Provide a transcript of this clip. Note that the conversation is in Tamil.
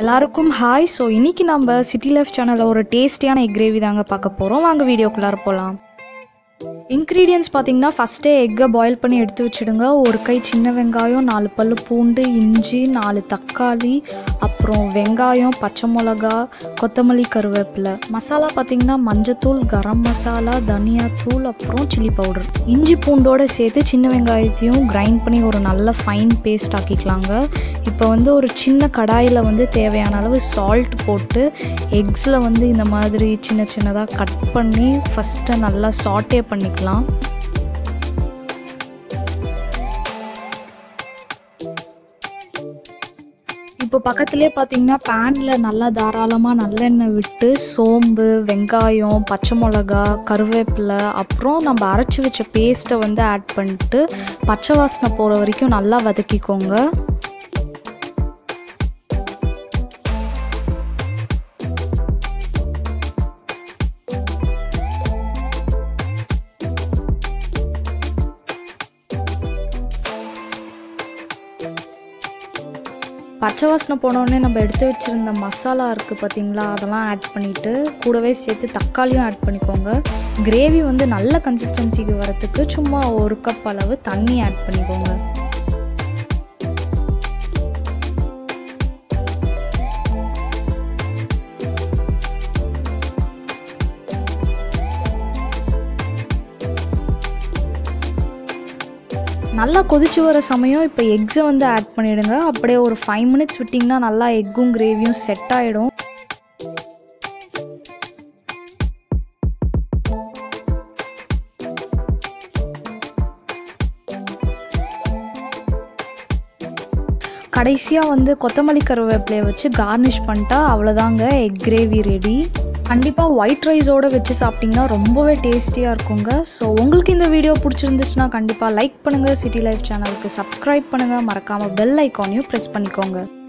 எல்லாருக்கும் ஹாய் ஸோ இன்னைக்கு நம்ம சிட்டி லைஃப் சேனலில் ஒரு டேஸ்டியான எக் கிரேவி தாங்க பார்க்க போகிறோம் வாங்க வீடியோக்குள்ளார போகலாம் இன்க்ரீடியன்ஸ் பார்த்தீங்கன்னா ஃபஸ்ட்டே எக்கை பாயில் பண்ணி எடுத்து வச்சுடுங்க ஒரு கை சின்ன வெங்காயம் நாலு பல் பூண்டு இஞ்சி நாலு தக்காளி அப்புறம் வெங்காயம் பச்சை மிளகா கொத்தமல்லி கருவேப்பிலை மசாலா பார்த்தீங்கன்னா மஞ்சத்தூள் கரம் மசாலா தனியாத்தூள் அப்புறம் சில்லி பவுடர் இஞ்சி பூண்டோடு சேர்த்து சின்ன வெங்காயத்தையும் கிரைண்ட் பண்ணி ஒரு நல்ல ஃபைன் பேஸ்ட் ஆக்கிக்கலாங்க இப்போ வந்து ஒரு சின்ன கடாயில் வந்து தேவையான அளவு சால்ட் போட்டு எக்ஸில் வந்து இந்த மாதிரி சின்ன சின்னதாக கட் பண்ணி ஃபஸ்ட்டு நல்லா சாட்டே பண்ணிக்கலாம் இப்போ பக்கத்துலேயே பார்த்தீங்கன்னா பேனில் நல்லா தாராளமாக நல்லெண்ணெய் விட்டு சோம்பு வெங்காயம் பச்சை மிளகா கருவேப்பிலை அப்புறம் நம்ம அரைச்சி வச்ச பேஸ்ட்டை வந்து ஆட் பண்ணிட்டு பச்சை வாசனை போகிற வரைக்கும் நல்லா வதக்கிக்கோங்க பச்சை வாசனை போனோடனே நம்ம எடுத்து வச்சுருந்த மசாலா இருக்குது பார்த்தீங்களா அதெல்லாம் ஆட் பண்ணிவிட்டு கூடவே சேர்த்து தக்காளியும் ஆட் பண்ணிக்கோங்க கிரேவி வந்து நல்ல கன்சிஸ்டன்சிக்கு வரத்துக்கு சும்மா ஒரு கப் அளவு தண்ணி ஆட் பண்ணிக்கோங்க நல்லா கொதிச்சு வர சமயம் இப்போ எக்ஸை வந்து ஆட் பண்ணிவிடுங்க அப்படியே ஒரு ஃபைவ் மினிட்ஸ் விட்டிங்கன்னா நல்லா எக்கும் கிரேவியும் செட் ஆகிடும் கடைசியாக வந்து கொத்தமல்லி கருவேப்பிலையை வச்சு கார்னிஷ் பண்ணிட்டா அவ்வளோதாங்க எக் கிரேவி ரெடி கண்டிப்பாக ஒயிட் ரைஸோடு வச்சு சாப்பிட்டிங்கன்னா ரொம்பவே டேஸ்டியாக இருக்குங்க ஸோ உங்களுக்கு இந்த வீடியோ பிடிச்சிருந்துச்சுன்னா கண்டிப்பாக லைக் பண்ணுங்கள் சிட்டி லைஃப் சேனலுக்கு சப்ஸ்கிரைப் பண்ணுங்கள் மறக்காமல் பெல் ஐக்கானையும் ப்ரெஸ் பண்ணிக்கோங்க